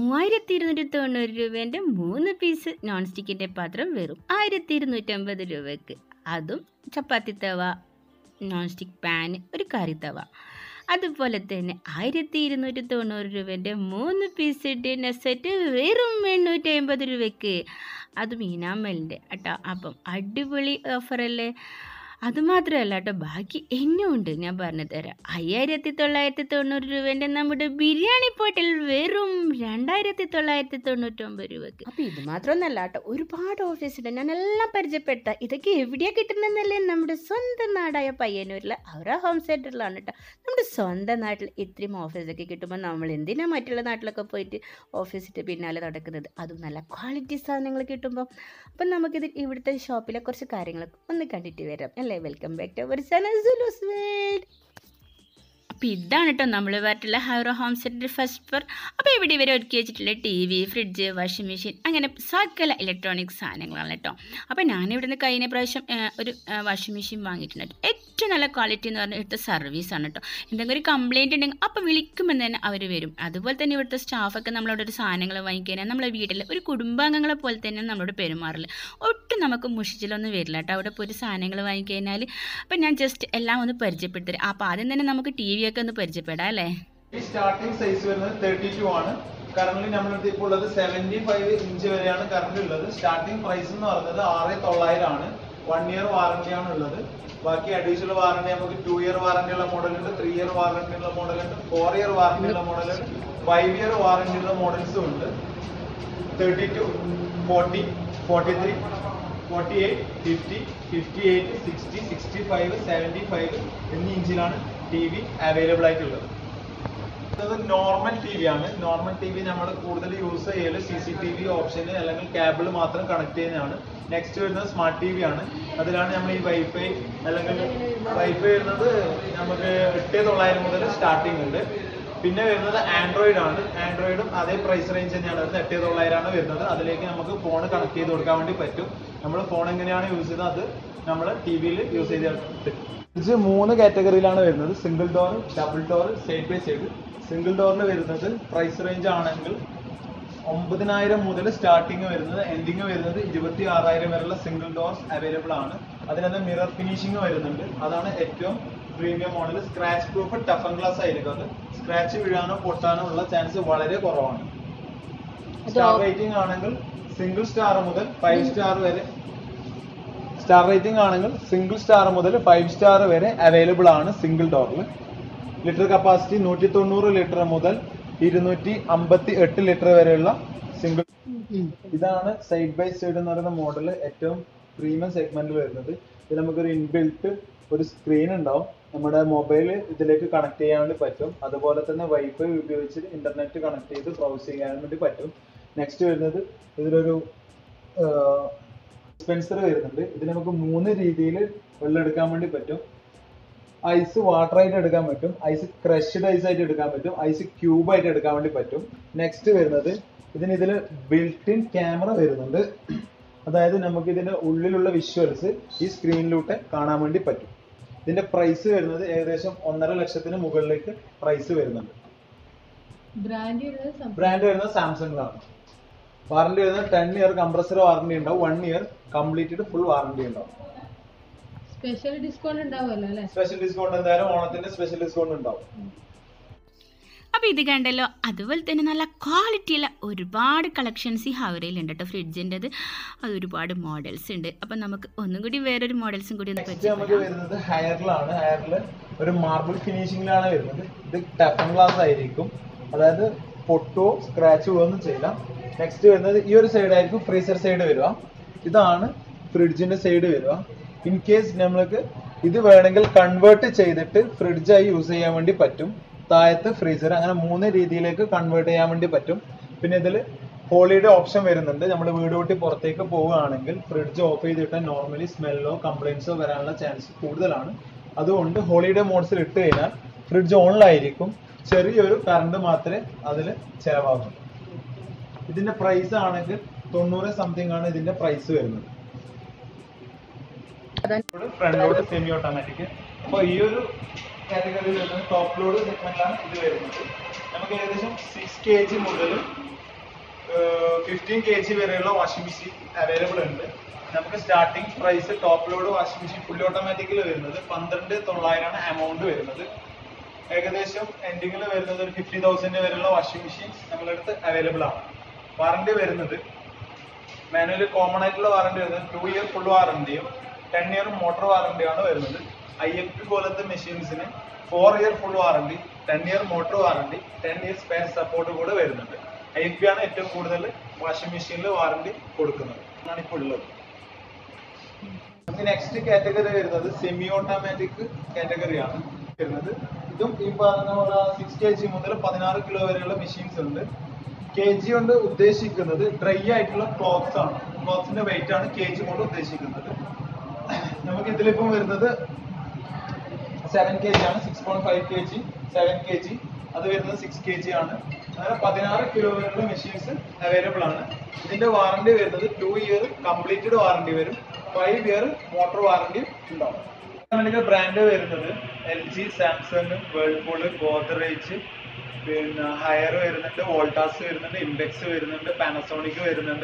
മൂവായിരത്തി ഇരുന്നൂറ്റി തൊണ്ണൂറ് രൂപേൻ്റെ മൂന്ന് പീസ് നോൺ സ്റ്റിക്കിൻ്റെ പാത്രം വെറും ആയിരത്തി ഇരുന്നൂറ്റമ്പത് രൂപയ്ക്ക് അതും chapati tawa non stick pan ഒരു കറി തവ അതുപോലെ തന്നെ ആയിരത്തി ഇരുന്നൂറ്റി തൊണ്ണൂറ് രൂപേൻ്റെ മൂന്ന് പീസ് ഡിന്നർ സെറ്റ് വെറും എണ്ണൂറ്റി അമ്പത് രൂപയ്ക്ക് അതും ഇനാമലിൻ്റെ കേട്ടോ അപ്പം അടിപൊളി ഓഫറല്ലേ അതുമാത്രമല്ല കേട്ടോ ബാക്കി എന്നും ഉണ്ട് ഞാൻ പറഞ്ഞു തരാം അയ്യായിരത്തി തൊള്ളായിരത്തി തൊണ്ണൂറ് രൂപേൻ്റെ നമ്മുടെ ബിരിയാണി പോട്ടിൽ വെറും രണ്ടായിരത്തി തൊള്ളായിരത്തി തൊണ്ണൂറ്റൊമ്പത് രൂപയ്ക്ക് അപ്പോൾ ഇത് മാത്രമൊന്നല്ല കേട്ടോ ഒരുപാട് ഓഫീസുണ്ട് ഞാൻ എല്ലാം പരിചയപ്പെടുത്താം ഇതൊക്കെ എവിടെയാണ് കിട്ടുന്നതെന്നല്ലേ നമ്മുടെ സ്വന്തം നാടായ പയ്യന്നൂരിലെ അവര ഹോം സെൻറ്ററിലാണ് കേട്ടോ നമ്മുടെ സ്വന്തം നാട്ടിൽ ഇത്രയും ഓഫീസൊക്കെ കിട്ടുമ്പോൾ നമ്മൾ എന്തിനാ മറ്റുള്ള നാട്ടിലൊക്കെ പോയിട്ട് ഓഫീസിൻ്റെ പിന്നാലെ നടക്കുന്നത് അതും നല്ല ക്വാളിറ്റി സാധനങ്ങൾ കിട്ടുമ്പോൾ അപ്പം നമുക്കിത് ഇവിടുത്തെ ഷോപ്പിലെ കുറച്ച് കാര്യങ്ങളൊക്കെ ഒന്ന് കണ്ടിട്ട് വരാം അല്ലേ welcome back to our channel സുലൂസ് വേൾഡ് അപ്പോൾ ഇതാണ് കേട്ടോ നമ്മൾ പറഞ്ഞിട്ടുള്ള ഹൈറോ ഹോം സെൻറ്റർ ഫസ്റ്റ് ഫ്ലോർ അപ്പോൾ ഇവിടെ ഇവരെ ഒരുക്കി വെച്ചിട്ടുള്ള T V fridge washing machine അങ്ങനെ സകല ഇലക്ട്രോണിക് സാധനങ്ങളാണ് കേട്ടോ അപ്പോൾ ഞാനിവിടുന്ന് കഴിഞ്ഞ പ്രാവശ്യം ആ, ഒരു വാഷിംഗ് മെഷീൻ വാങ്ങിയിട്ടുണ്ട് ഏറ്റവും നല്ല ക്വാളിറ്റി എന്ന് പറഞ്ഞാൽ ഇവിടുത്തെ സർവീസാണ് കേട്ടോ എന്തെങ്കിലും ഒരു കംപ്ലയിൻറ്റ് ഉണ്ടെങ്കിൽ അപ്പോൾ വിളിക്കുമ്പോൾ തന്നെ അവർ വരും അതുപോലെ തന്നെ ഇവിടുത്തെ സ്റ്റാഫൊക്കെ നമ്മളോട് ഒരു സാധനങ്ങൾ വാങ്ങിക്കാൻ നമ്മളെ വീട്ടിൽ ഒരു കുടുംബാംഗങ്ങളെ പോലെ തന്നെ നമ്മളോട് പെരുമാറില്ല ഒട്ടും നമുക്ക് മുഷിച്ചിലൊന്നും വരില്ല കേട്ടോ അവിടെ പോയി സാധനങ്ങൾ വാങ്ങിക്കഴിഞ്ഞാൽ അപ്പം ഞാൻ ജസ്റ്റ് എല്ലാം ഒന്ന് പരിചയപ്പെടുത്തി തരാം അപ്പോൾ ആദ്യം തന്നെ നമുക്ക് ടി വി ഒക്കെ ഒന്ന് പരിചയപ്പെടാം അല്ലേ ഈ സ്റ്റാർട്ടിംഗ് സൈസ് വരുന്നത് തേർട്ടി ടു ആണ് കറന്റ് നമ്മുടെ ഇപ്പോൾ ഉള്ളത് സെവന്റി ഫൈവ് ഇഞ്ച് വരെയാണ് കറന്റ് ഉള്ളത് സ്റ്റാർട്ടിംഗ് പ്രൈസ് എന്ന് പറയുന്നത് ആറ് തൊള്ളായിരം ആണ് വൺ ഇയർ വാറന്റി ആണ് ഉള്ളത് ബാക്കി അഡീഷണൽ വാറന്റി നമുക്ക് ടു ഇയർ വാറന്റി ഉള്ള മോഡൽ ഉണ്ട് ത്രീ ഇയർ വാറന്റി ഉള്ള മോഡൽ ഉണ്ട് ഫോർ ഇയർ വാറന്റി ഉള്ള മോഡൽ ഉണ്ട് ഫൈവ് ഇയർ വാറന്റി ഉള്ള മോഡൽസും ഉണ്ട് thirty two forty forty three forty eight fifty fifty eight sixty sixty five seventy five എന്നീ ഇഞ്ചിലാണ് ടി വി അവൈലബിൾ ആയിട്ടുള്ളത് ഇത് നോർമൽ ടി വി ആണ് നോർമൽ ടി വി നമ്മൾ കൂടുതൽ യൂസ് ചെയ്യല് സി സി ടി വി ഓപ്ഷന് അല്ലെങ്കിൽ കേബിൾ മാത്രം കണക്ട് ചെയ്യുന്നതാണ് നെക്സ്റ്റ് വരുന്നത് സ്മാർട്ട് ടി വി ആണ് അതിലാണ് നമ്മൾ ഈ വൈഫൈ അല്ലെങ്കിൽ വൈഫൈ വരുന്നത് നമുക്ക് എട്ട് തൊള്ളായിരം മുതൽ സ്റ്റാർട്ടിംഗ് ഉണ്ട് പിന്നെ വരുന്നത് ആൻഡ്രോയിഡ് ആണ് ആൻഡ്രോയിഡും അതേ പ്രൈസ് റേഞ്ച് തന്നെയാണ് വരുന്നത് എട്ട് തൊള്ളായിരമാണ് വരുന്നത് അതിലേക്ക് നമുക്ക് ഫോൺ കണക്ട് ചെയ്ത് കൊടുക്കാൻ വേണ്ടി പറ്റും നമ്മൾ ഫോൺ എങ്ങനെയാണ് യൂസ് ചെയ്യുന്നത് അത് നമ്മൾ ടി വിയിൽ യൂസ് ചെയ്ത് ഇത് മൂന്ന് കാറ്റഗറിയിലാണ് വരുന്നത് single door double door side by side single ഡോറിന് വരുന്നത് പ്രൈസ് റേഞ്ച് ആണെങ്കിൽ ഒമ്പതിനായിരം മുതൽ സ്റ്റാർട്ടിങ് വരുന്നത് എൻഡിങ് വരുന്നത് ഇരുപത്തി ആറായിരം വരെയുള്ള സിംഗിൾ ഡോർസ് അവൈലബിൾ ആണ് അതിനകത്ത് മിറർ ഫിനിഷിംഗ് വരുന്നുണ്ട് അതാണ് ഏറ്റവും premium model scratch proof toughen glass ആയിരിക്കും അത് സ്ക്രാച്ച് വീഴാനോ പൊട്ടാനോ ഉള്ള ചാൻസ് വളരെ കുറവാണ് സ്റ്റാർ റേറ്റിംഗ് ആണെങ്കിൽ സിംഗിൾ സ്റ്റാർ മുതൽ ഫൈവ് സ്റ്റാർ വരെ സ്റ്റാർ റേറ്റിംഗ് ആണെങ്കിൽ സിംഗിൾ സ്റ്റാർ മുതൽ ഫൈവ് സ്റ്റാർ വരെ അവൈലബിൾ ആണ് സിംഗിൾ ഡോറിൽ ലിറ്റർ കപ്പാസിറ്റി നൂറ്റി തൊണ്ണൂറ് ലിറ്റർ മുതൽ ഇരുന്നൂറ്റി അമ്പത്തി എട്ട് ലിറ്റർ വരെയുള്ള സിംഗിൾ ഇതാണ് സൈഡ് ബൈ സൈഡ് എന്ന് പറയുന്ന മോഡൽ ഏറ്റവും പ്രീമിയം സെഗ്മെന്റിൽ വരുന്നത് ഇത് നമുക്കൊരു ഇൻബിൽട്ട് ഒരു സ്ക്രീൻ ഉണ്ടാവും നമ്മുടെ മൊബൈൽ ഇതിലേക്ക് കണക്ട് ചെയ്യാൻ വേണ്ടി പറ്റും അതുപോലെ തന്നെ വൈഫൈ ഉപയോഗിച്ച് ഇന്റർനെറ്റ് കണക്ട് ചെയ്ത് ബ്രൗസ് ചെയ്യാൻ വേണ്ടി പറ്റും നെക്സ്റ്റ് വരുന്നത് ഇതിലൊരു ഡിസ്പെൻസർ വരുന്നുണ്ട് ഇതിൽ നമുക്ക് മൂന്ന് രീതിയിൽ വെള്ളം എടുക്കാൻ വേണ്ടി പറ്റും ഐസ് വാട്ടർ ആയിട്ട് എടുക്കാൻ പറ്റും ഐസ് ക്രഷ്ഡ് ഐസ് ആയിട്ട് എടുക്കാൻ പറ്റും ഐസ് ക്യൂബ് ആയിട്ട് എടുക്കാൻ വേണ്ടി പറ്റും നെക്സ്റ്റ് വരുന്നത് ഇതിന് ഇതിൽ ബിൽറ്റ് ഇൻ ക്യാമറ വരുന്നുണ്ട് അതായത് നമുക്ക് ഇതിന്റെ ഉള്ളിലുള്ള വിഷ്വൽസ് ഈ സ്ക്രീനിലൂടെ കാണാൻ വേണ്ടി പറ്റും ഇതിന്റെ പ്രൈസ് വരുന്നത് ഏകദേശം ഒന്നര ലക്ഷത്തിന് മുകളിലേക്ക് പ്രൈസ് വരുന്നുണ്ട് ബ്രാൻഡ് വരുന്നത് സം- ബ്രാൻഡ് വരുന്നത് സാംസങ്ങിലാണ് വാറണ്ടി വരുന്നത് ടെൻ ഇയർ കംപ്രസർ വാറണ്ടി ഉണ്ടാവും one year completed full warranty ഉണ്ടാവും സ്പെഷ്യൽ ഡിസ്കൗണ്ട് ഉണ്ടാവുമല്ലോ അല്ലേ സ്പെഷ്യൽ ഡിസ്കൗണ്ട് എന്തായാലും ഓണത്തിന്റെ സ്പെഷ്യൽ ഡിസ്കൗണ്ട് ഉണ്ടാവും അപ്പോൾ ഇത് കണ്ടല്ലോ അതുപോലെ തന്നെ നല്ല ക്വാളിറ്റിയുള്ള ഒരുപാട് കളക്ഷൻസ് ഈ ഹവറയിലുണ്ട് കേട്ടോ ഫ്രിഡ്ജിൻ്റെത് അത് ഒരുപാട് മോഡൽസ് ഉണ്ട് അപ്പം നമുക്ക് ഒന്നും കൂടി വേറൊരു മോഡൽസും കൂടി ഒന്ന് നെക്സ്റ്റ് നമുക്ക് പരിചയപ്പെടാം വരുന്നത് ഹയറിലാണ് ഹയറിൽ ഒരു മാർബിൾ ഫിനിഷിംഗിലാണ് വരുന്നത് ഇത് ടഫൻ ഗ്ലാസ് ആയിരിക്കും അതായത് പൊട്ടോ സ്ക്രാച്ചോ ഒന്നും ചെയ്യില്ല നെക്സ്റ്റ് വരുന്നത് ഈ ഒരു സൈഡ് ആയിരിക്കും ഫ്രീസർ സൈഡ് വരിക ഇതാണ് ഫ്രിഡ്ജിന്റെ സൈഡ് വരിക ഇൻ കേസ് നമ്മൾക്ക് ഇത് വേണമെങ്കിൽ കൺവേർട്ട് ചെയ്തിട്ട് ഫ്രിഡ്ജായി യൂസ് ചെയ്യാൻ വേണ്ടി പറ്റും താഴത്ത് ഫ്രീസർ അങ്ങനെ മൂന്ന് രീതിയിലേക്ക് കൺവേർട്ട് ചെയ്യാൻ വേണ്ടി പറ്റും പിന്നെ ഇതിൽ ഹോളിയുടെ ഓപ്ഷൻ വരുന്നുണ്ട് നമ്മൾ വീട് വിട്ട് പുറത്തേക്ക് പോവുകയാണെങ്കിൽ ഫ്രിഡ്ജ് ഓഫ് ചെയ്തിട്ട് നോർമലി സ്മെല്ലോ കംപ്ലൈൻസോ വരാനുള്ള ചാൻസ് കൂടുതലാണ് അതുകൊണ്ട് ഹോളിഡേ മോഡ്സിൽ ഇട്ട് കഴിഞ്ഞാൽ ഫ്രിഡ്ജ് ഓണിലായിരിക്കും ചെറിയൊരു കറണ്ട് മാത്രമേ അതിൽ ചിലവാകൂ ഇതിന്റെ പ്രൈസ് ആണെങ്കിൽ തൊണ്ണൂറ് സംതിങ് ആണ് ഇതിന്റെ പ്രൈസ് വരുന്നത് ഫ്രണ്ട് സെമി ഓട്ടോമാറ്റിക് അപ്പൊ ഈ ഒരു കാറ്റഗറിയിൽ വരുന്നത് ടോപ്പ് ലോഡ് സെഗ്മെന്റാണ് ഇത് വരുന്നത് നമുക്ക് ഏകദേശം സിക്സ് കെ ജി മുതൽ ഫിഫ്റ്റീൻ കെ ജി വരെയുള്ള വാഷിംഗ് മെഷീൻ അവൈലബിൾ ഉണ്ട് നമുക്ക് starting price top load washing machine fully ഓട്ടോമാറ്റിക്കിൽ വരുന്നത് പന്ത്രണ്ട് തൊള്ളായിരമാണ് എമൗണ്ട് വരുന്നത് ഏകദേശം എൻഡിങ്ങിൽ വരുന്നത് ഒരു ഫിഫ്റ്റി തൗസൻഡ് വരെയുള്ള വാഷിംഗ് മെഷീൻ നമ്മുടെ അടുത്ത് അവൈലബിൾ ആണ് വാറണ്ടി വരുന്നത് മാനുവൽ കോമൺ ആയിട്ടുള്ള വാറണ്ടി വരുന്നത് ടു ഇയർ ഫുൾ വാറണ്ടിയും ടെൻ ഇയർ മോട്ടോർ വാറണ്ടിയാണ് വരുന്നത് ഐ എഫ് പി പോലത്തെ മെഷീൻസിന് four year full warranty ten year motor warranty ten year spare support കൂടെ വരുന്നുണ്ട് ഐ എഫ് പി ആണ് ഏറ്റവും കൂടുതൽ വാഷിംഗ് മെഷീനിൽ വാറണ്ടി കൊടുക്കുന്നത് അതാണ് ഇപ്പോൾ ഉള്ളത് നെക്സ്റ്റ് കാറ്റഗറി വരുന്നത് സെമി ഓട്ടോമാറ്റിക് കാറ്റഗറിയാണ് വരുന്നത് ഇതും ഈ പറഞ്ഞ പോലെ സിക്സ് കെ ജി മുതൽ പതിനാറ് കിലോ വരെയുള്ള മെഷീൻസ് ഉണ്ട് കെ ജി കൊണ്ട് ഉദ്ദേശിക്കുന്നത് ഡ്രൈ ആയിട്ടുള്ള ക്ലോത്ത്സ് ആണ് ക്ലോത്ത്സിന്റെ വെയിറ്റ് ആണ് കെ ജി കൊണ്ട് ഉദ്ദേശിക്കുന്നത് നമുക്ക് ഇതിലിപ്പം വരുന്നത് സെവൻ കെ ജി ആണ് six point five K G seven K G അത് വരുന്നത് സിക്സ് കെ ജി ആണ് അങ്ങനെ പതിനാറ് കിലോ വരെയുള്ള മെഷീൻസ് അവൈലബിൾ ആണ് ഇതിന്റെ വാറണ്ടി വരുന്നത് ടു ഇയർ കംപ്ലീറ്റഡ് വാറണ്ടി വരും ഫൈവ് ഇയർ മോട്ടോർ വാറണ്ടി ഉണ്ടാവും നമ്മുടെ ബ്രാൻഡ് വരുന്നത് L G Samsung Whirlpool Godrej പിന്നെ ഹയർ വരുന്നുണ്ട് വോൾട്ടാസ് വരുന്നുണ്ട് ഇംപെക്സ് വരുന്നുണ്ട് പാനസോണിക് വരുന്നുണ്ട്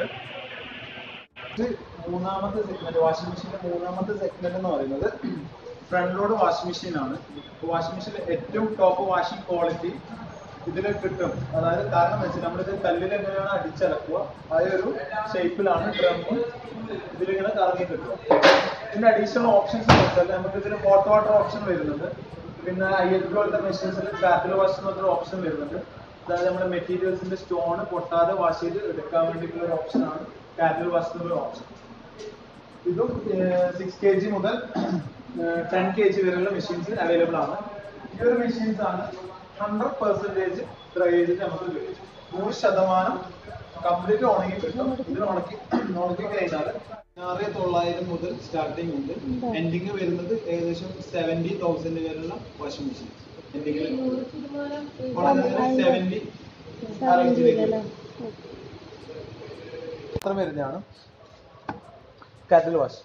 ഇത് മൂന്നാമത്തെ സെഗ്മെന്റ് വാഷിംഗ് മെഷീന്റെ മൂന്നാമത്തെ സെഗ്മെന്റ് എന്ന് പറയുന്നത് ഫ്രണ്ട് ലോഡ് വാഷിംഗ് മെഷീൻ ആണ് വാഷിംഗ് മെഷീനിൽ ഏറ്റവും ടോപ്പ് വാഷിംഗ് ക്വാളിറ്റി ഇതിൽ കിട്ടും അതായത് കാരണം വെച്ചാൽ നമ്മളിത് കല്ലിൽ എങ്ങനെയാണ് അടിച്ചടക്കുക ആ ഒരു ഷേപ്പിലാണ് ഡ്രമ്മും ഇതിലിങ്ങനെ കറങ്ങി കിട്ടുക പിന്നെ അഡീഷണൽ ഓപ്ഷൻസ് വെച്ചാൽ നമുക്ക് ഇതിൽ ഹോട്ട് വാട്ടർ ഓപ്ഷൻ വരുന്നുണ്ട് പിന്നെ ഐ എൽ പോലത്തെ മെഷീൻസിൽ ബാറ്റിൽ വാഷ് എന്നൊരു ഓപ്ഷൻ വരുന്നുണ്ട് അതായത് നമ്മുടെ മെറ്റീരിയൽസിന്റെ സ്റ്റോൺ പൊട്ടാതെ വാഷ് ചെയ്ത് എടുക്കാൻ വേണ്ടിയിട്ടുള്ള ഒരു ഓപ്ഷനാണ് കാറ്റൽ വാഷ് എന്നുള്ള ഓപ്ഷൻ ഇതും സിക്സ് കെ ജി മുതൽ ടെൻ കെ ജി വരെയുള്ള മെഷീൻസ് അവൈലബിൾ ആണ് ഈ ഒരു മെഷീൻസ് ആണ് ഹൺഡ്രഡ് പെർസെൻറ്റേജ് ഡ്രൈ ചെയ്തിട്ട് നമുക്ക് കിട്ടും നൂറ് ശതമാനം കംപ്ലീറ്റ് ഉണങ്ങി കിട്ടും ഇതിൽ ഉണക്കി ഉണക്കി കഴിഞ്ഞാൽ ആറ് തൊള്ളായിരം മുതൽ സ്റ്റാർട്ടിംഗ് ഉണ്ട് എൻഡിങ് വരുന്നത് ഏകദേശം സെവൻറ്റി തൗസൻഡ് വരെയുള്ള വാഷിംഗ് മെഷീൻ എൻഡിങ്ങിൽ നൂറ് ശതമാനം ഉണങ്ങുന്നത് സെവൻറ്റി ആ റേഞ്ചിലേക്ക് വരും. അത്ര വരുന്നതാണ് കാറ്റൽ വാഷ്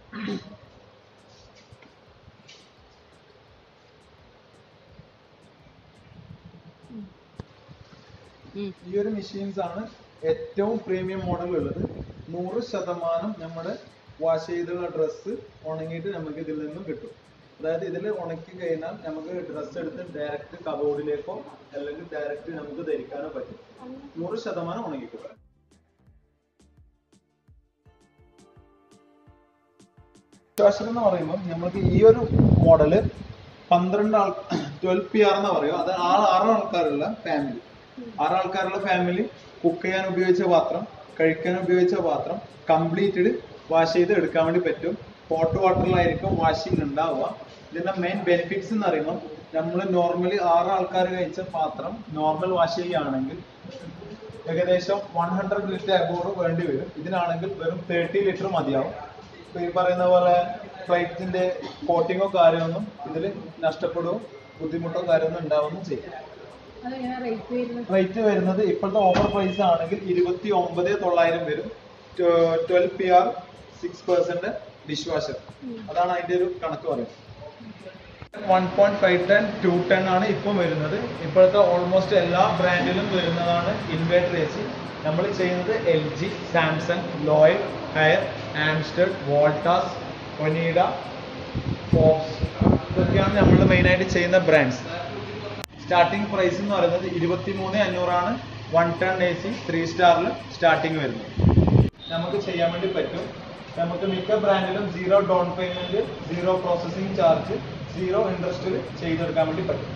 ഈ ഒരു മെഷീൻസ് ആണ് ഏറ്റവും പ്രീമിയം മോഡൽ ഉള്ളത് നൂറ് ശതമാനം നമ്മുടെ വാഷ് ചെയ്തുള്ള ഡ്രസ്സ് ഉണങ്ങിയിട്ട് നമുക്ക് ഇതിൽ നിന്നും കിട്ടും അതായത് ഇതിൽ ഉണക്കി കഴിഞ്ഞാൽ നമുക്ക് ഡ്രസ്സ് എടുത്ത് ഡയറക്റ്റ് കബോർഡിലേക്കോ അല്ലെങ്കിൽ ഡയറക്റ്റ് നമുക്ക് ധരിക്കാനോ പറ്റും നൂറ് ശതമാനം ഉണങ്ങി കിട്ടും വാഷർ എന്ന് പറയുമ്പോൾ നമുക്ക് ഈ ഒരു മോഡല് പന്ത്രണ്ട് ആൾ ട്വൽവ് പി ആർ എന്ന് പറയും അത് ആറ് ആറ് ആൾക്കാരുള്ള ഫാമിലി ആറ് ആൾക്കാരുള്ള ഫാമിലി കുക്ക് ചെയ്യാൻ ഉപയോഗിച്ച പാത്രം കഴിക്കാൻ ഉപയോഗിച്ച പാത്രം കംപ്ലീറ്റഡ് വാഷ് ചെയ്ത് എടുക്കാൻ വേണ്ടി പറ്റും ഹോട്ട് വാട്ടറിലായിരിക്കും വാഷിംഗ് ഉണ്ടാവുക ഇതിന്റെ മെയിൻ ബെനിഫിറ്റ്സ് എന്ന് പറയുമ്പോൾ നമ്മൾ നോർമലി ആറ് ആൾക്കാർ കഴിച്ച പാത്രം നോർമൽ വാഷ് ചെയ്യുകയാണെങ്കിൽ ഏകദേശം വൺ ഹൺഡ്രഡ് ലിറ്റർ അബോർഡ് വേണ്ടി വരും ഇതിനാണെങ്കിൽ വെറും തേർട്ടി ലിറ്റർ മതിയാവും ഇപ്പൊ ഈ പറയുന്ന പോലെ ഫ്ലൈറ്റിന്റെ കോട്ടിങ്ങോ കാര്യമൊന്നും ഇതിൽ നഷ്ടപ്പെടുകയോ ബുദ്ധിമുട്ടോ കാര്യമൊന്നും ഉണ്ടാവുകയും ചെയ്യും അതെങ്ങനെ റേറ്റ് വരുന്നത് റേറ്റ് വരുന്നത് ഇപ്പോഴത്തെ ഓഫർ പ്രൈസ് ആണെങ്കിൽ ഇരുപത്തി ഒമ്പത് തൊള്ളായിരം വരും twelve P R six percent dish washer അതാണ് അതിന്റെ ഒരു കണക്ക് പറയുന്നത് one point five ten two ten ആണ് ഇപ്പം വരുന്നത് ഇപ്പോഴത്തെ ഓൾമോസ്റ്റ് എല്ലാ ബ്രാൻഡിലും വരുന്നതാണ് ഇൻവേർട്ടർ എ സി നമ്മൾ ചെയ്യുന്നത് L G Samsung Lloyd Haier ആംസ്റ്റർ വോൾട്ടാസ് ഒനീഡ ഫോക്സ് ഇതൊക്കെയാണ് നമ്മൾ മെയിനായിട്ട് ചെയ്യുന്ന ബ്രാൻഡ്സ് സ്റ്റാർട്ടിംഗ് പ്രൈസ് എന്ന് പറയുന്നത് ഇരുപത്തി മൂന്ന് അഞ്ഞൂറാണ് one ton A C three സ്റ്റാറിൽ സ്റ്റാർട്ടിങ് വരുന്നത് നമുക്ക് ചെയ്യാൻ വേണ്ടി പറ്റും നമുക്ക് മിക്ക ബ്രാൻഡിലും zero down payment zero processing charge zero ഇൻട്രസ്റ്റിൽ ചെയ്തെടുക്കാൻ വേണ്ടി പറ്റും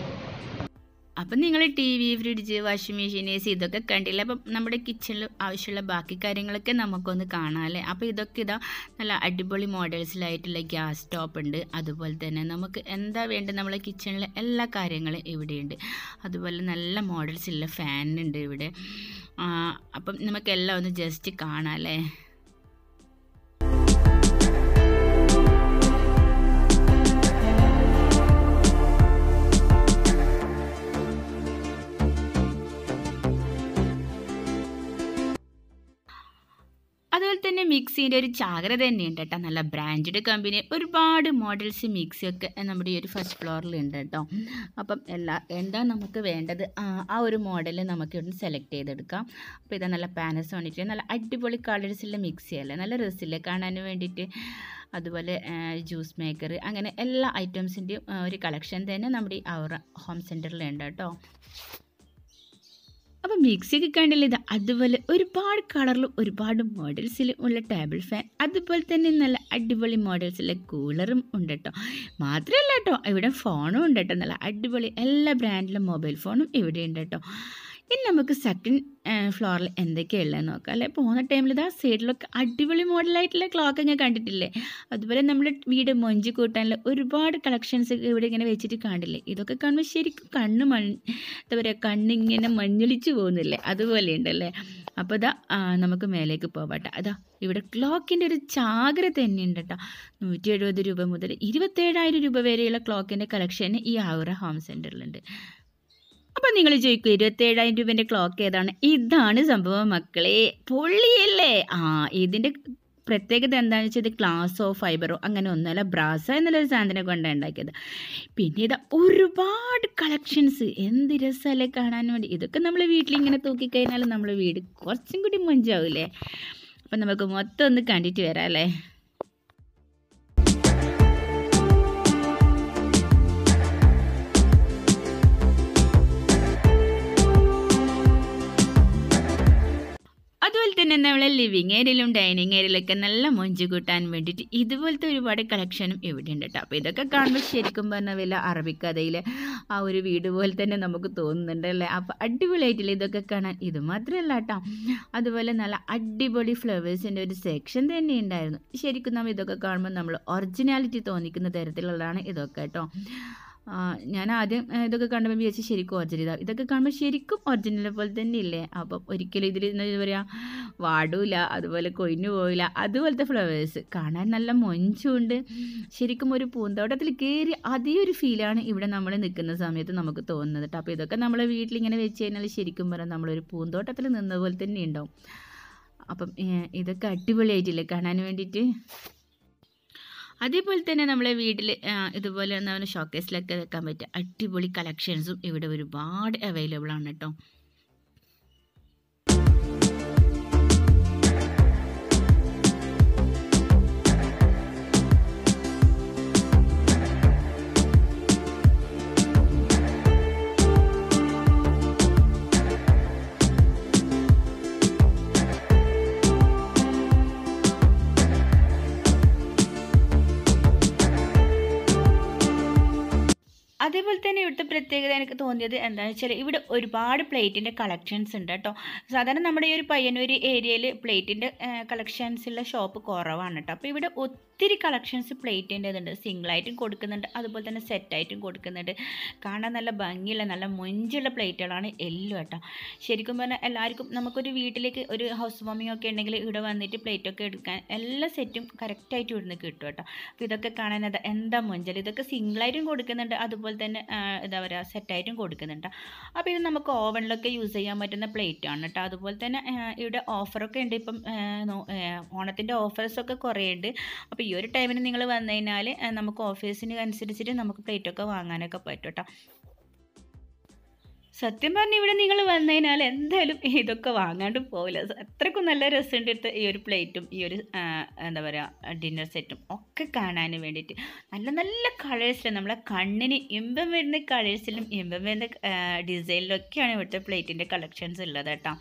അപ്പം നിങ്ങൾ T V fridge washing machine A C ഇതൊക്കെ കണ്ടില്ല അപ്പം നമ്മുടെ കിച്ചണിൽ ആവശ്യമുള്ള ബാക്കി കാര്യങ്ങളൊക്കെ നമുക്കൊന്ന് കാണാം അല്ലേ അപ്പോൾ ഇതൊക്കെ ഇതാ നല്ല അടിപൊളി മോഡൽസിലായിട്ടുള്ള ഗ്യാസ് സ്റ്റോപ്പ് ഉണ്ട് അതുപോലെ തന്നെ നമുക്ക് എന്താ വേണ്ടത് നമ്മളെ കിച്ചണിലെ എല്ലാ കാര്യങ്ങളും ഇവിടെയുണ്ട് അതുപോലെ നല്ല മോഡൽസുള്ള ഫാൻ ഉണ്ട് ഇവിടെ ആ, അപ്പം നമുക്കെല്ലാം ഒന്ന് ജസ്റ്റ് കാണാം അല്ലേ അതുപോലെ തന്നെ മിക്സി മിക്സിൻ്റെ ഒരു ചാകര തന്നെയുണ്ട് കേട്ടോ നല്ല ബ്രാൻഡഡ് കമ്പനി ഒരുപാട് മോഡൽസ് മിക്സിയൊക്കെ നമ്മുടെ ഈ ഒരു ഫസ്റ്റ് ഫ്ലോറിൽ ഉണ്ട് കേട്ടോ അപ്പം എല്ലാ എന്താ നമുക്ക് വേണ്ടത് ആ ആ ഒരു മോഡൽ നമുക്ക് ഇവിടെ സെലക്ട് ചെയ്തെടുക്കാം അപ്പോൾ ഇതാ നല്ല പാനസോണിക് നല്ല അടിപൊളി കളേഴ്സുള്ള മിക്സി അല്ലേ നല്ല രസമില്ലേ കാണാൻ വേണ്ടിയിട്ട് അതുപോലെ ജ്യൂസ് മേക്കർ അങ്ങനെ എല്ലാ ഐറ്റംസിൻ്റെയും ഒരു കളക്ഷൻ തന്നെ നമ്മുടെ ഈ അവർ ഹോം സെൻറ്ററിലുണ്ട് കേട്ടോ അപ്പോൾ മിക്സിയൊക്കെ കണ്ടില്ല ഇത് അതുപോലെ ഒരുപാട് കളറിലും ഒരുപാട് മോഡൽസിലും ഉള്ള ടേബിൾ ഫാൻ അതുപോലെ തന്നെ നല്ല അടിപൊളി മോഡൽസിലെ കൂളറും ഉണ്ട് കേട്ടോ മാത്രമല്ല കേട്ടോ ഇവിടെ ഫോണും ഉണ്ട് കേട്ടോ നല്ല അടിപൊളി എല്ലാ ബ്രാൻഡിലും മൊബൈൽ ഫോണും ഇവിടെ ഉണ്ട് കേട്ടോ ഇനി നമുക്ക് സെക്കൻഡ് ഫ്ലോറിൽ എന്തൊക്കെയുള്ളതെന്ന് നോക്കാം അല്ലേ പോകുന്ന ടൈമിൽ ഇതാ സൈഡിലൊക്കെ അടിപൊളി മോഡലായിട്ടുള്ള ക്ലോക്ക് ഞാൻ കണ്ടിട്ടില്ലേ അതുപോലെ നമ്മൾ വീട് മൊഞ്ച് കൂട്ടാനുള്ള ഒരുപാട് കളക്ഷൻസ് ഇവിടെ ഇങ്ങനെ വെച്ചിട്ട് കാണില്ലേ ഇതൊക്കെ കാണുമ്പോൾ ശരിക്കും കണ്ണ് മൺ എന്താ പറയുക കണ്ണിങ്ങനെ മഞ്ഞളിച്ച് പോകുന്നില്ലേ അതുപോലെ ഉണ്ടല്ലേ അപ്പോൾ ഇതാ ആ, നമുക്ക് മേലേക്ക് പോവാട്ടെ അതാ ഇവിടെ ക്ലോക്കിൻ്റെ ഒരു ചാകര തന്നെയുണ്ട് കേട്ടോ നൂറ്റി എഴുപത് രൂപ മുതൽ ഇരുപത്തേഴായിരം രൂപ വരെയുള്ള ക്ലോക്കിൻ്റെ കളക്ഷൻ ഈ ആവുറ ഹോം സെൻറ്ററിലുണ്ട് അപ്പം നിങ്ങൾ ചോദിക്കും ഇരുപത്തേഴായിരം രൂപേൻ്റെ ക്ലോക്ക് ഏതാണ് ഇതാണ് സംഭവം മക്കളെ പൊള്ളിയല്ലേ ആ ഇതിൻ്റെ പ്രത്യേകത എന്താണെന്ന് വെച്ചാൽ ഇത് ഗ്ലാസോ ഫൈബറോ അങ്ങനെ ഒന്നുമല്ല ബ്രാസോ എന്നുള്ളൊരു സാധനം കൊണ്ടാണ് ഉണ്ടാക്കിയത് പിന്നെ ഇത് ഒരുപാട് കളക്ഷൻസ് എന്ത് രസമല്ലേ കാണാൻ വേണ്ടി ഇതൊക്കെ നമ്മൾ വീട്ടിലിങ്ങനെ തൂക്കിക്കഴിഞ്ഞാൽ നമ്മൾ വീട് കുറച്ചും കൂടി മൊഞ്ചാവില്ലേ അപ്പം നമുക്ക് മൊത്തം ഒന്ന് കണ്ടിട്ട് വരാം അല്ലേ അതുപോലെ തന്നെ നമ്മളെ ലിവിങ് ഏരിയയിലും ഡൈനിങ് ഏരിയയിലൊക്കെ നല്ല മൊഞ്ച് കൂട്ടാൻ വേണ്ടിയിട്ട് ഇതുപോലത്തെ ഒരുപാട് കളക്ഷനും ഇവിടെ ഉണ്ട് കേട്ടോ അപ്പോൾ ഇതൊക്കെ കാണുമ്പോൾ ശരിക്കും പറഞ്ഞ വല്ല അറബിക്കഥയിലെ ആ ഒരു വീട് പോലെ തന്നെ നമുക്ക് തോന്നുന്നുണ്ട് അല്ലേ അപ്പോൾ അടിപൊളിയായിട്ടില്ല ഇതൊക്കെ കാണാൻ ഇത് മാത്രമല്ല കേട്ടോ അതുപോലെ നല്ല അടിപൊളി ഫ്ലവേഴ്സിൻ്റെ ഒരു സെക്ഷൻ തന്നെ ഉണ്ടായിരുന്നു ശരിക്കും നമ്മൾ ഇതൊക്കെ കാണുമ്പോൾ നമ്മൾ ഒറിജിനാലിറ്റി തോന്നിക്കുന്ന തരത്തിലുള്ളതാണ് ഇതൊക്കെ കേട്ടോ ആ, ഞാൻ ആദ്യം ആ, ഇതൊക്കെ കണ്ടപ്പോൾ വിചാരിച്ചു ശരിക്കും ഒറിജിനൽ ഇതാ ഇതൊക്കെ കാണുമ്പോൾ ശരിക്കും ഒറിജിനൽ പോലെ തന്നെ ഇല്ലേ അപ്പം ഒരിക്കലും ഇതിൽ എന്താ പറയുക വാടൂല അതുപോലെ കൊയിഞ്ഞു പോവില്ല അതുപോലത്തെ ഫ്ലവേഴ്സ് കാണാൻ നല്ല മൊഞ്ചുണ്ട് ശരിക്കും ഒരു പൂന്തോട്ടത്തിൽ കയറി അതേ ഒരു ഫീലാണ് ഇവിടെ നമ്മൾ നിൽക്കുന്ന സമയത്ത് നമുക്ക് തോന്നുന്നത് കേട്ടോ അപ്പോൾ ഇതൊക്കെ നമ്മളെ വീട്ടിലിങ്ങനെ വെച്ച് കഴിഞ്ഞാൽ ശരിക്കും പറഞ്ഞാൽ നമ്മളൊരു പൂന്തോട്ടത്തിൽ നിന്ന പോലെ തന്നെ ഉണ്ടാവും അപ്പം ഏ, ഇതൊക്കെ അടിപൊളിയായിട്ടില്ലേ കാണാൻ വേണ്ടിയിട്ട് അതേപോലെ തന്നെ നമ്മളെ വീട്ടിൽ ഇതുപോലെ എന്താ പറയുക ഷോക്കേസിലൊക്കെ വെക്കാൻ പറ്റിയ അടിപൊളി കളക്ഷൻസും ഇവിടെ ഒരുപാട് അവൈലബിൾ ആണ് കേട്ടോ അതേപോലെ തന്നെ ഇവിടുത്തെ പ്രത്യേകത എനിക്ക് തോന്നിയത് എന്താണെന്ന് വെച്ചാൽ ഇവിടെ ഒരുപാട് പ്ലേറ്റിൻ്റെ കളക്ഷൻസ് ഉണ്ട് കേട്ടോ സാധാരണ നമ്മുടെ ഈ ഒരു പയ്യന്നൂർ ഏരിയയിൽ പ്ലേറ്റിൻ്റെ കളക്ഷൻസ് ഉള്ള ഷോപ്പ് കുറവാണ് കേട്ടോ അപ്പോൾ ഇവിടെ ഒത്തിരി കളക്ഷൻസ് പ്ലേറ്റിൻ്റെതുണ്ട് സിംഗിളായിട്ടും കൊടുക്കുന്നുണ്ട് അതുപോലെ തന്നെ സെറ്റായിട്ടും കൊടുക്കുന്നുണ്ട് കാണാൻ നല്ല ഭംഗിയുള്ള നല്ല മൊഞ്ചുള്ള പ്ലേറ്റുകളാണ് എല്ലാം കേട്ടോ ശരിക്കും പറഞ്ഞാൽ എല്ലാവർക്കും നമുക്കൊരു വീട്ടിലേക്ക് ഒരു ഹൗസ് വാമിംഗ് ഒക്കെ ഉണ്ടെങ്കിൽ ഇവിടെ വന്നിട്ട് പ്ലേറ്റൊക്കെ എടുക്കാൻ എല്ലാ സെറ്റും കറക്റ്റായിട്ട് ഇവിടുന്ന് കിട്ടും കേട്ടോ അപ്പോൾ ഇതൊക്കെ കാണാൻ അത് എന്താ മൊഞ്ചൽ ഇതൊക്കെ സിംഗിളായിട്ടും കൊടുക്കുന്നുണ്ട് അതുപോലെ തന്നെ ആ, എന്താ പറയുക സെറ്റായിട്ടും കൊടുക്കുന്നുണ്ട് അപ്പോൾ ഇത് നമുക്ക് ഓവനിലൊക്കെ യൂസ് ചെയ്യാൻ പറ്റുന്ന പ്ലേറ്റ് ആണ് കേട്ടോ അതുപോലെ തന്നെ ആ, ഇവിടെ ഓഫറൊക്കെ ഉണ്ട് ഇപ്പം ആ, നോ- ആ, ഓണത്തിൻ്റെ ഓഫേഴ്സൊക്കെ കുറേ ഉണ്ട് അപ്പോൾ ഈ ഒരു ടൈമിന് നിങ്ങൾ വന്നു കഴിഞ്ഞാൽ നമുക്ക് ഓഫേഴ്സിന് അനുസരിച്ചിട്ട് നമുക്ക് പ്ലേറ്റൊക്കെ വാങ്ങാനൊക്കെ പറ്റും കേട്ടോ സത്യം പറഞ്ഞ ഇവിടെ നിങ്ങൾ വന്നു കഴിഞ്ഞാൽ എന്തായാലും ഇതൊക്കെ വാങ്ങാണ്ട് പോവില്ല അത്രക്കും നല്ല രസമുണ്ട് ഇവിടുത്തെ ഈ ഒരു പ്ലേറ്റും ഈ ഒരു ആ, എന്താ പറയുക ഡിന്നർ സെറ്റും ഒക്കെ കാണാൻ വേണ്ടിയിട്ട് നല്ല നല്ല കളേഴ്സിലും നമ്മളെ കണ്ണിന് ഇമ്പം വരുന്ന കളേഴ്സിലും ഇമ്പം വരുന്ന ഡിസൈനിലും ഒക്കെയാണ് ഇവിടുത്തെ പ്ലേറ്റിൻ്റെ കളക്ഷൻസ് ഉള്ളത് കേട്ടോ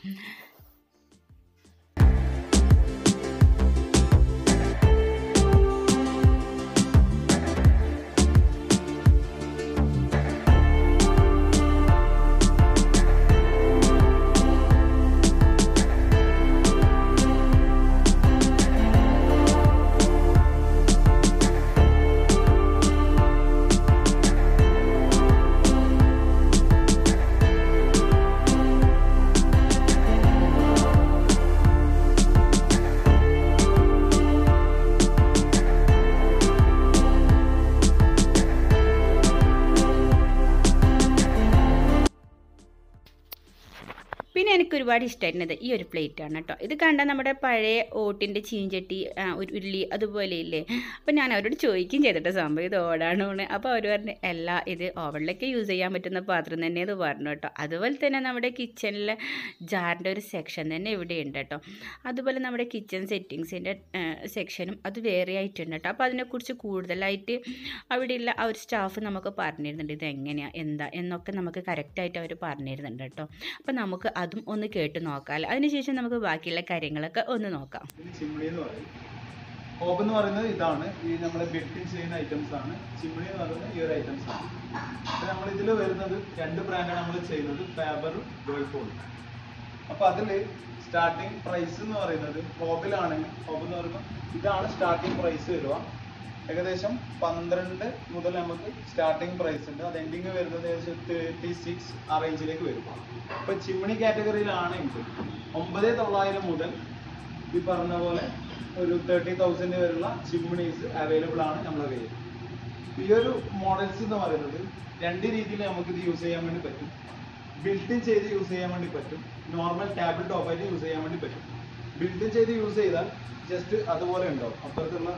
എനിക്ക് ഒരുപാട് ഇഷ്ടമായിരുന്നത് ഈ ഒരു പ്ലേറ്റ് ആണ് കേട്ടോ ഇത് കണ്ടാൽ നമ്മുടെ പഴയ ഓട്ടിൻ്റെ ചീഞ്ചട്ടി ആ, ഒരു ഉരുളി അതുപോലെ ഇല്ലേ അപ്പോൾ ഞാൻ അവരോട് ചോദിക്കുകയും ചെയ്തിട്ട് സംഭവം ഇത് ഓടാണോ എന്ന് അപ്പോൾ അവർ പറഞ്ഞു അല്ല ഇത് ഓവനിലൊക്കെ യൂസ് ചെയ്യാൻ പറ്റുന്ന പാത്രം തന്നെ ഇത് പറഞ്ഞു കേട്ടോ അതുപോലെ തന്നെ നമ്മുടെ കിച്ചണിലെ ജാറിൻ്റെ ഒരു സെക്ഷൻ തന്നെ ഇവിടെ ഉണ്ട് കേട്ടോ അതുപോലെ നമ്മുടെ കിച്ചൺ സെറ്റിങ്സിൻ്റെ സെക്ഷനും അത് വേറെ ആയിട്ടുണ്ട് കേട്ടോ അപ്പോൾ അതിനെക്കുറിച്ച് കൂടുതലായിട്ട് അവിടെയുള്ള ആ ഒരു സ്റ്റാഫ് നമുക്ക് പറഞ്ഞിരുന്നുണ്ട് ഇത് എങ്ങനെയാണ് എന്താ എന്നൊക്കെ നമുക്ക് കറക്റ്റായിട്ട് അവർ പറഞ്ഞിരുന്നുണ്ട് കേട്ടോ അപ്പോൾ നമുക്ക് അതും ഒന്ന് കേട്ട് നോക്കാം അതിനുശേഷം നമുക്ക് ബാക്കിയുള്ള കാര്യങ്ങളൊക്കെ ഒന്ന് നോക്കാം ഇത് ചിമ്മിണി എന്ന് പറയും ഹോബ് എന്ന് പറയുന്നത് ഇതാണ് ഈ നമ്മുടെ ബിൽറ്റിൻ ചെയ്യുന്ന ഐറ്റംസ് ആണ് ചിമ്മിണി എന്ന് പറയുന്നത് ഈ ഒരു ഐറ്റംസ് ആണ് അപ്പൊ നമ്മൾ ഇതിൽ വരുന്നത് രണ്ട് ബ്രാൻഡാണ് നമ്മൾ ചെയ്യുന്നത് ഫാബറും വേൾപൂളും അപ്പൊ അതിൽ സ്റ്റാർട്ടിങ് പ്രൈസ് എന്ന് പറയുന്നത് ഹോബിലാണെങ്കിൽ ഹോബ് എന്ന് പറയുമ്പോൾ ഇതാണ് സ്റ്റാർട്ടിങ് പ്രൈസ് വരിക ഏകദേശം പന്ത്രണ്ട് മുതൽ നമുക്ക് സ്റ്റാർട്ടിങ് പ്രൈസ് ഉണ്ട് അത് എൻഡിങ് വരുന്നത് ഏകദേശം തേർട്ടി സിക്സ് ആ റേഞ്ചിലേക്ക് വരും ഇപ്പൊ ചിമ്മിണി കാറ്റഗറിയിലാണെങ്കിൽ ഒമ്പത് തൊള്ളായിരം മുതൽ ഈ പറഞ്ഞ പോലെ ഒരു തേർട്ടി തൗസൻഡ് വരെയുള്ള ചിമ്മിണീസ് അവൈലബിൾ ആണ് നമ്മളെ കയ്യിൽ ഈ ഒരു മോഡൽസ് എന്ന് പറയുന്നത് രണ്ട് രീതിയിൽ നമുക്ക് ഇത് യൂസ് ചെയ്യാൻ വേണ്ടി പറ്റും ബിൽഡിൻ ചെയ്ത് യൂസ് ചെയ്യാൻ വേണ്ടി പറ്റും നോർമൽ ടാബിൾ ടോപ്പായിട്ട് യൂസ് ചെയ്യാൻ വേണ്ടി പറ്റും ബിൽഡിൻ ചെയ്ത് യൂസ് ചെയ്താൽ ജസ്റ്റ് അതുപോലെ ഉണ്ടാവും അപ്പുറത്തുള്ള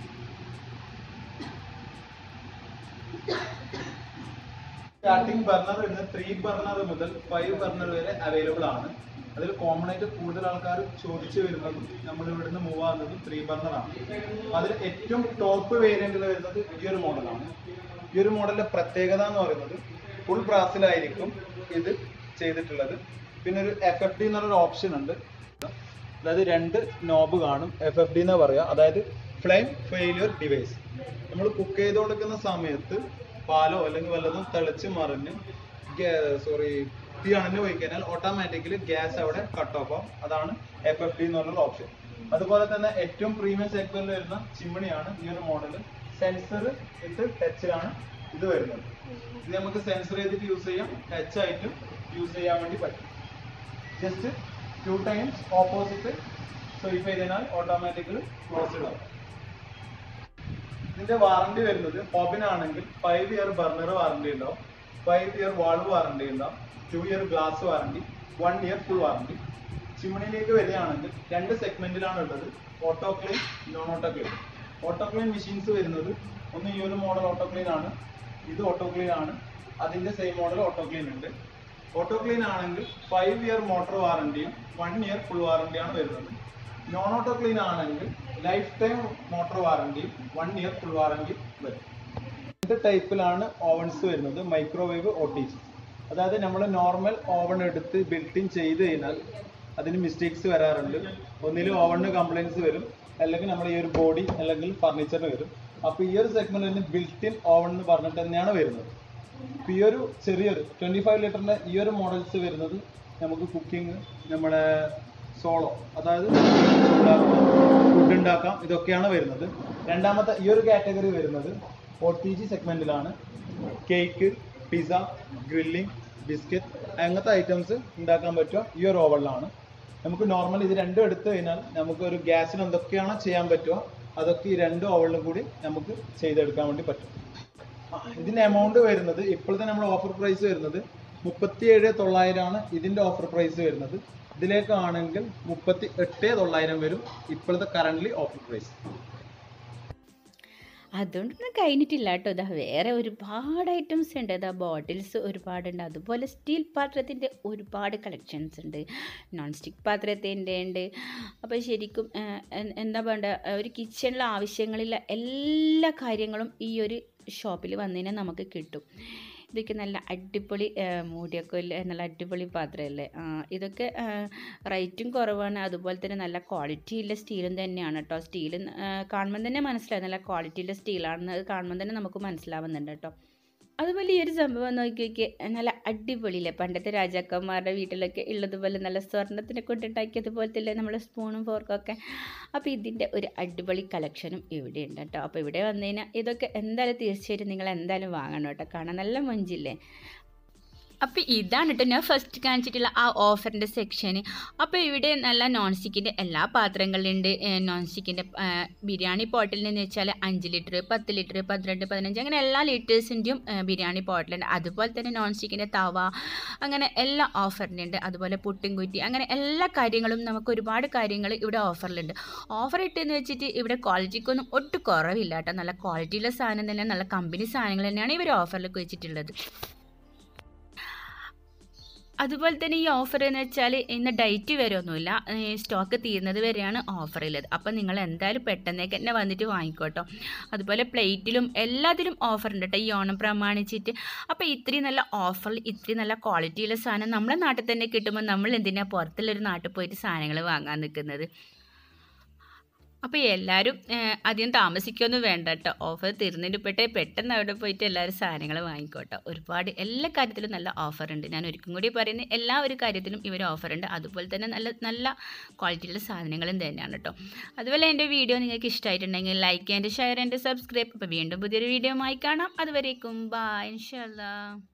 സ്റ്റാർട്ടിംഗ് ബർണർ വരുന്നത് ത്രീ ബർണർ മുതൽ ഫൈവ് ബർണർ വരെ അവൈലബിൾ ആണ് അതിൽ കോമൺ ആയിട്ട് കൂടുതൽ ആൾക്കാർ ചോദിച്ചു വരുന്നതും നമ്മൾ ഇവിടുന്ന് മൂവ് ആകുന്നതും ത്രീ ബർണർ ആണ് അതിൽ ഏറ്റവും ടോപ്പ് വേരിയന്റിൽ വരുന്നത് ഈ ഒരു മോഡലാണ് ഈ ഒരു മോഡലിന്റെ പ്രത്യേകത എന്ന് പറയുന്നത് ഫുൾ ബ്രാസിലായിരിക്കും ഇത് ചെയ്തിട്ടുള്ളത് പിന്നെ ഒരു എഫ് എഫ് ഡി എന്നൊരു ഓപ്ഷൻ ഉണ്ട് അതായത് രണ്ട് നോബ് കാണും എഫ് എഫ് ഡി എന്ന് പറയുക അതായത് ഫ്ലെയിം ഫെയിലിയർ ഡിവൈസ് നമ്മൾ കുക്ക് ചെയ്തുകൊണ്ടിരിക്കുന്ന സമയത്ത് പാലോ അല്ലെങ്കിൽ വല്ലതും തിളച്ച് മറിഞ്ഞ് സോറി തീ അണഞ്ഞു പോയി കഴിഞ്ഞാൽ ഓട്ടോമാറ്റിക്കലി ഗ്യാസ് അവിടെ കട്ട് ഓഫ് ആവും അതാണ് എഫ് എഫ് ഡി എന്ന് പറഞ്ഞൊരു ഓപ്ഷൻ അതുപോലെ തന്നെ ഏറ്റവും പ്രീമിയം സെഗ്മെന്റിൽ വരുന്ന ചിമ്മിണിയാണ് ഈ ഒരു മോഡൽ സെൻസർ വിത്ത് ടച്ചിലാണ് ഇത് വരുന്നത് ഇത് നമുക്ക് സെൻസർ ചെയ്തിട്ട് യൂസ് ചെയ്യാം ടച്ച് ആയിട്ടും യൂസ് ചെയ്യാൻ വേണ്ടി പറ്റും just two times opposite swipe ചെയ്തതിനാൽ ഓട്ടോമാറ്റിക്കലി ക്ലോസ്ഡ് ആവും ഇതിന്റെ വാറണ്ടി വരുന്നത് ഹോബിനാണെങ്കിൽ ഫൈവ് ഇയർ ബർണർ വാറണ്ടി ഉണ്ടാവും ഫൈവ് ഇയർ വാൾവ് വാറണ്ടി ഉണ്ടാവും two year glass warranty one year full warranty ചിമ്മിണിയിലേക്ക് വരികയാണെങ്കിൽ രണ്ട് സെഗ്മെന്റിലാണ് ഉള്ളത് auto clean non auto clean auto clean machines വരുന്നത് ഒന്ന് ഈ ഒരു മോഡൽ ഓട്ടോ ക്ലീൻ ആണ് ഇത് ഓട്ടോ ക്ലീൻ ആണ് അതിന്റെ സെയിം മോഡൽ ഓട്ടോ ക്ലീൻ ഉണ്ട് ഓട്ടോ ക്ലീൻ ആണെങ്കിൽ ഫൈവ് ഇയർ മോട്ടോർ വാറണ്ടിയും വൺ ഇയർ ഫുൾ വാറണ്ടിയാണ് വരുന്നത് നോൺ ഓട്ടോ ക്ലീൻ ആണെങ്കിൽ ലൈഫ് ടൈം മോട്ടോർ വാറണ്ടിയും വൺ ഇയർ ഫുൾ വാറണ്ടിയും വരും രണ്ട് ടൈപ്പിലാണ് ഓവൻസ് വരുന്നത് മൈക്രോവേവ് ഒ ടി ജി അതായത് നമ്മൾ നോർമൽ ഓവൺ എടുത്ത് ബിൽറ്റിൻ ചെയ്ത് കഴിഞ്ഞാൽ അതിന് മിസ്റ്റേക്സ് വരാറുണ്ട് ഒന്നിലും ഓവണിന് കംപ്ലൈൻസ് വരും അല്ലെങ്കിൽ നമ്മുടെ ഈ ഒരു ബോഡി അല്ലെങ്കിൽ ഫർണിച്ചറിന് വരും അപ്പോൾ ഈ ഒരു സെഗ്മെന്റിന് ബിൽറ്റിൻ ഓവൺ എന്ന് പറഞ്ഞിട്ട് തന്നെയാണ് വരുന്നത് ഇപ്പൊ ഈ ഒരു ചെറിയൊരു ട്വന്റി ഫൈവ് ലിറ്ററിന്റെ ഈ ഒരു മോഡൽസ് വരുന്നത് നമുക്ക് കുക്കിംഗ് നമ്മുടെ സോളോ അതായത് ഫുഡ് ഉണ്ടാക്കാം ഇതൊക്കെയാണ് വരുന്നത് രണ്ടാമത്തെ ഈ ഒരു കാറ്റഗറി വരുന്നത് ഒ ടി ജി സെഗ്മെന്റിലാണ് കേക്ക് പിസ്സ ഗ്രില്ലിംഗ് ബിസ്ക്കറ്റ് അങ്ങനത്തെ ഐറ്റംസ് ഉണ്ടാക്കാൻ പറ്റുക ഈ ഒരു ഓവണിലാണ് നമുക്ക് നോർമൽ ഇത് രണ്ടും എടുത്തു കഴിഞ്ഞാൽ നമുക്ക് ഒരു ഗ്യാസിന് എന്തൊക്കെയാണോ ചെയ്യാൻ പറ്റുക അതൊക്കെ ഈ രണ്ട് ഓവണിലും കൂടി നമുക്ക് ചെയ്തെടുക്കാൻ വേണ്ടി പറ്റും ആ, ഇതിന്റെ എമൗണ്ട് വരുന്നത് ഇപ്പോഴത്തെ നമ്മുടെ ഓഫർ പ്രൈസ് വരുന്നത് മുപ്പത്തി ഏഴ് തൊള്ളായിരമാണ് ഇതിന്റെ ഓഫർ പ്രൈസ് വരുന്നത് ഇതിലേക്കാണെങ്കിൽ മുപ്പത്തി എട്ട് തൊള്ളായിരം വരും ഇപ്പോഴത്തെ കറന്റ് ഓഫർ പ്രൈസ് അതുകൊണ്ടൊന്നും കഴിഞ്ഞിട്ടില്ല കേട്ടോ ഇതാ വേറെ ഒരുപാട് ഐറ്റംസ് ഉണ്ട് ഇതാ ബോട്ടിൽസ് ഒരുപാടുണ്ട് അതുപോലെ സ്റ്റീൽ പാത്രത്തിൻ്റെ ഒരുപാട് കളക്ഷൻസ് ഉണ്ട് നോൺ സ്റ്റിക്ക് പാത്രത്തിൻ്റെ ഉണ്ട് അപ്പോൾ ശരിക്കും ആ, എൻ- എന്താ വേണ്ട ഒരു കിച്ചണിലെ ആവശ്യങ്ങളിലെ എല്ലാ കാര്യങ്ങളും ഈ ഒരു ഷോപ്പിൽ വന്നതിനെ നമുക്ക് കിട്ടും ഇതൊക്കെ നല്ല അടിപൊളി ആ, മൂടിയൊക്കെ ഇല്ലേ നല്ല അടിപൊളി പാത്രമല്ലേ ആ, ഇതൊക്കെ ആ, റേറ്റും കുറവാണ് അതുപോലെ തന്നെ നല്ല ക്വാളിറ്റി ഉള്ള സ്റ്റീലും തന്നെയാണ് കേട്ടോ സ്റ്റീൽ കാണുമ്പോൾ തന്നെ മനസ്സിലാവും നല്ല ക്വാളിറ്റി ഉള്ള സ്റ്റീലാണെന്ന് അത് കാണുമ്പോൾ തന്നെ നമുക്ക് മനസ്സിലാവുന്നുണ്ട് കേട്ടോ അതുപോലെ ഈ ഒരു സംഭവം നോക്കി നോക്കി നല്ല അടിപൊളിയില്ലേ പണ്ടത്തെ രാജാക്കന്മാരുടെ വീട്ടിലൊക്കെ ഉള്ളതുപോലെ നല്ല സ്വർണ്ണത്തിനെ കൊണ്ടുണ്ടാക്കിയതുപോലത്തെ അല്ലേ നമ്മളെ സ്പൂണും ഫോർക്കും ഒക്കെ അപ്പോൾ ഇതിൻ്റെ ഒരു അടിപൊളി കളക്ഷനും ഇവിടെ ഉണ്ട് കേട്ടോ അപ്പോൾ ഇവിടെ വന്നു കഴിഞ്ഞാൽ ഇതൊക്കെ എന്തായാലും തീർച്ചയായിട്ടും നിങ്ങൾ എന്തായാലും വാങ്ങണം കേട്ടോ കാണാൻ നല്ല മൊഞ്ചില്ലേ അപ്പോൾ ഇതാണ് കേട്ടോ ഞാൻ ഫസ്റ്റ് കാണിച്ചിട്ടുള്ള ആ ഓഫറിൻ്റെ സെക്ഷന് അപ്പോൾ ഇവിടെ നല്ല നോൺ സ്റ്റിക്കിൻ്റെ എല്ലാ പാത്രങ്ങളുണ്ട് നോൺ സ്റ്റിക്കിൻ്റെ ബിരിയാണി പോട്ടിൽ നിന്ന് വെച്ചാൽ അഞ്ച് ലിറ്റർ പത്ത് ലിറ്റർ പന്ത്രണ്ട് പതിനഞ്ച് അങ്ങനെ എല്ലാ ലിറ്റേഴ്സിൻ്റെയും ബിരിയാണി പോട്ടിലുണ്ട് അതുപോലെ തന്നെ നോൺ സ്റ്റിക്കിൻ്റെ തവ അങ്ങനെ എല്ലാ ഓഫറിനുണ്ട് അതുപോലെ പുട്ടിൻകുറ്റി അങ്ങനെ എല്ലാ കാര്യങ്ങളും നമുക്ക് ഒരുപാട് കാര്യങ്ങൾ ഇവിടെ ഓഫറിലുണ്ട് ഓഫർ ഇട്ടെന്ന് വെച്ചിട്ട് ഇവിടെ ക്വാളിറ്റിക്കൊന്നും ഒട്ടും കുറവില്ല കേട്ടോ നല്ല ക്വാളിറ്റിയുള്ള സാധനം തന്നെ നല്ല കമ്പനി സാധനങ്ങൾ തന്നെയാണ് ഇവർ ഓഫറിലേക്ക് വെച്ചിട്ടുള്ളത് അതുപോലെ തന്നെ ഈ ഓഫർ എന്ന് വെച്ചാൽ ഇന്ന് ഡേറ്റ് വരെ ഒന്നുമില്ല സ്റ്റോക്ക് തീരുന്നത് വരെയാണ് ഓഫർ ഉള്ളത് അപ്പോൾ നിങ്ങൾ എന്തായാലും പെട്ടെന്നേക്ക് തന്നെ വന്നിട്ട് വാങ്ങിക്കോട്ടോ അതുപോലെ പ്ലേറ്റിലും എല്ലാത്തിലും ഓഫർ ഉണ്ട് കേട്ടോ ഈ ഓണം പ്രമാണിച്ചിട്ട് അപ്പോൾ ഇത്രയും നല്ല ഓഫറിൽ ഇത്രയും നല്ല ക്വാളിറ്റിയുള്ള സാധനം നമ്മുടെ നാട്ടിൽ തന്നെ കിട്ടുമ്പോൾ നമ്മൾ എന്തിനാണ് പുറത്തുള്ളൊരു നാട്ടിൽ പോയിട്ട് സാധനങ്ങൾ വാങ്ങാൻ നിൽക്കുന്നത് അപ്പോൾ എല്ലാവരും ഏഹ്, അധികം താമസിക്കൊന്നും വേണ്ട കേട്ടോ ഓഫർ തീർന്നതിന് പെട്ടേ പെട്ടെന്ന് അവിടെ പോയിട്ട് എല്ലാവരും സാധനങ്ങൾ വാങ്ങിക്കോട്ടോ ഒരുപാട് എല്ലാ കാര്യത്തിലും നല്ല ഓഫർ ഉണ്ട് ഞാൻ ഒരിക്കലും കൂടി പറയുന്നത് എല്ലാ ഒരു കാര്യത്തിലും ഇവർ ഓഫർ ഉണ്ട് അതുപോലെ തന്നെ നല്ല നല്ല ക്വാളിറ്റിയുള്ള സാധനങ്ങളും തന്നെയാണ് കേട്ടോ അതുപോലെ എൻ്റെ വീഡിയോ നിങ്ങൾക്ക് ഇഷ്ടമായിട്ടുണ്ടെങ്കിൽ like and share and subscribe അപ്പോൾ വീണ്ടും പുതിയൊരു വീഡിയോ ആയി കാണാം അതുവരേക്കും ബൈ ഇൻഷാല്ലാ